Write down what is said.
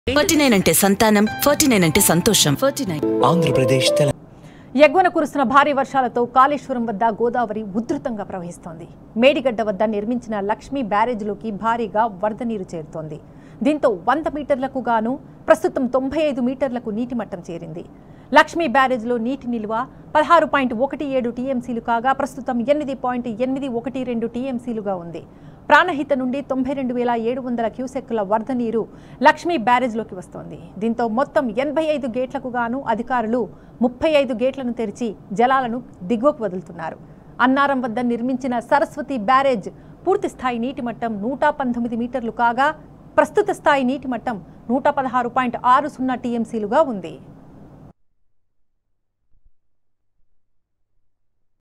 forty nine అంటే సంతానం forty nine అంటే సంతోషం ఫార్టీ నైన్ ఆంధ్రప్రదేశ్ తెలంగాణ ఎగువన కురుస్తున్న భారీ వర్షాలతో కాళేశ్వరం వద్ద గోదావరి ఉధృతంగా ప్రవహిస్తోంది మేడిగడ్డ వద్ద నిర్మించిన లక్ష్మీ బ్యారేజ్లోకి భారీగా వరద నీరు చేరుతోంది దీంతో వంద మీటర్లకు గాను ప్రస్తుతం తొంభై ఐదు మీటర్లకు నీటి మట్టం చేరింది లక్ష్మీ బ్యారేజ్లో నీటి నిల్వ పదహారు పాయింట్ ఒకటి ఏడు టీఎంసీలు కాగా ప్రస్తుతం ఎనిమిది పాయింట్ ఎనిమిది ఒకటి రెండు టీఎంసీలుగా ఉంది ప్రాణహిత నుండి తొంభై రెండు వేల ఏడు వందల క్యూసెక్కుల వరద నీరు లక్ష్మీ బ్యారేజ్లోకి వస్తోంది దీంతో మొత్తం ఎనభై ఐదు గేట్లకు గాను అధికారులు ముప్పై ఐదు గేట్లను తెరిచి జలాలను దిగువకు వదులుతున్నారు అన్నారం వద్ద నిర్మించిన సరస్వతి బ్యారేజ్ పూర్తి స్థాయి నీటి మట్టం నూట పంతొమ్మిది మీటర్లు కాగా ప్రస్తుత స్థాయి నీటి మట్టం నూట పదహారు పాయింట్ ఆరు సున్నా టీఎంసీలుగా ఉంది